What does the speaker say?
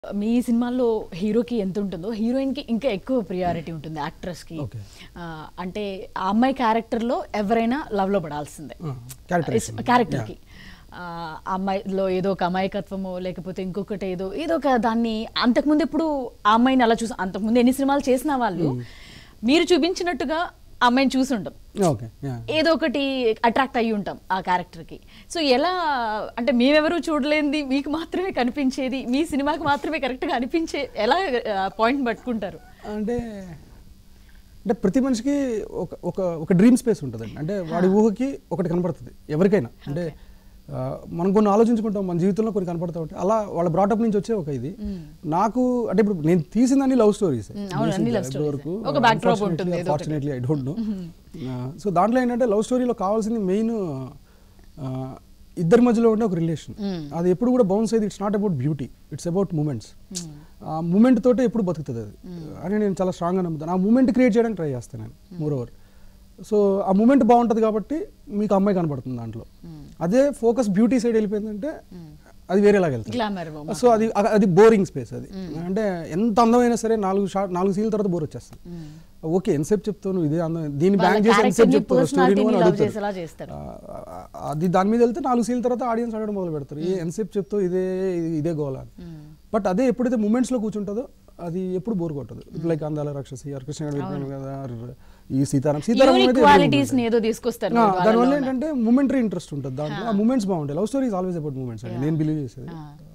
మీ సినిమాల్లో హీరోకి ఎంత ఉంటుందో హీరోయిన్ కి ఇంకా ఎక్కువ ప్రియారిటీ ఉంటుంది యాక్ట్రెస్ కి Okay. ఆ, అంటే ఆ అమ్మాయి క్యారెక్టర్ లో ఎవరైనా లవ్ లో పడాల్సిందే క్యారెక్టర్ క్యారెక్టర్ కి ఆ ఆ అమ్మాయిలో ఏదో ఒక అమాయకత్వమో లేకపోతే ఇంకొకటి ఏదో ఏదో ఒక దాన్ని అంతకుముందు ఎప్పుడు ఆ అమ్మాయిని అలా చూసి అంతకుముందు ఎన్ని సినిమాలు చేసిన వాళ్ళు మీరు చూపించినట్టుగా ఆ అమ్మాయిని చూసి ఉంటాం ఓకే ఏదో ఒకటి అట్రాక్ట్ అయ్యి ఉంటాం ఆ క్యారెక్టర్ కి సో ఎలా అంటే మేమెవరూ చూడలేనిది మీకు మాత్రమే కనిపించేది మీ సినిమాకి మాత్రమే కరెక్ట్ గా అనిపించే ఎలా పాయింట్ పట్టుకుంటారు అంటే అంటే ప్రతి మనిషికి ఒక ఒక ఒక డ్రీమ్ స్పేస్ ఉంటుందండి అంటే వాడి ఊహకి ఒకటి కనపడుతుంది ఎవరికైనా అంటే ఆ, మనం కొన్ని ఆలోచించుకుంటాం మన జీవితంలో కొన్ని కనపడతా ఉంటాయి అలా వాళ్ళ బ్రాటప్ నుంచి వచ్చే ఒక ఇది నాకు అంటే ఇప్పుడు నేను తీసిందని లవ్ స్టోరీస్ Mm, అవును, అన్ని love stories. ఒక backdrop ఉంటుంది, ఏదో ఒకటి. Fortunately I don't know so దాంట్లో ఏంటంటే లవ్ స్టోరీలో కావాల్సింది మెయిన్ ఇద్దరి మధ్యలో ఉండే ఒక రిలేషన్ అది ఎప్పుడు కూడా బౌన్స్ అయ్యేది it's not about beauty it's about moments ఆ మూమెంట్ తోటే ఎప్పుడు బతుకుతుంది అది అని నేను చాలా స్ట్రాంగ్గా నమ్ముతాను ఆ మూమెంట్ క్రియేట్ చేయడానికి ట్రై చేస్తాను నేను మోర్ ఓవర్ సో ఆ మూమెంట్ బాగుంటుంది కాబట్టి మీకు అమ్మాయి కనపడుతుంది దాంట్లో అదే ఫోకస్ బ్యూటీ సైడ్ వెళ్ళిపోయిందంటే అది వేరేలాగా వెళ్తుంది గ్లామర్ సో అది అ- అది బోరింగ్ స్పేస్ అది అంటే ఎంత అందమైనా సరే నాలుగు షాట్ నాలుగు సీన్ల తర్వాత బోర్ వచ్చేస్తుంది ఓకే ఎంతసేపు చెప్తావు నువ్వు ఇదే అందం దీన్ని వాళ్ళ బ్యాంక్ చేసి character ఎంతసేపు ని, చెప్తావు personality స్టోరీ ని అని love అడుగుతారు. చేసేలా చేస్తారు. ఆ, ఆ, అది దాని మీద వెళ్తే నాలుగు సీన్ల తర్వాత ఆడియన్స్ అడగడం మొదలు పెడతారు ఏ ఎంతసేపు చెప్తావు ఇదే ఇది- ఇదే గోల అని బట్ అదే ఎప్పుడైతే మూమెంట్స్ లో కూర్చుంటుందో అది ఎప్పుడు బోర్ కొట్టదు లైక్ అందాల రాక్షసి ఆర్ కృష్ణ గారు చెప్పినట్టు కదా or ఈ సీతారాం సీతారాం యూనిక్ అయితే క్వాలిటీస్ ని ఏదో తీసుకొస్తారు దానివల్ల ఏంటంటే మూమెంటరీ ఇంట్రెస్ట్ ఉంటుంది దాంట్లో ఆ మూమెంట్స్ బాగుంటాయి love story always about moments అండి నేను బిలీవ్ చేసేది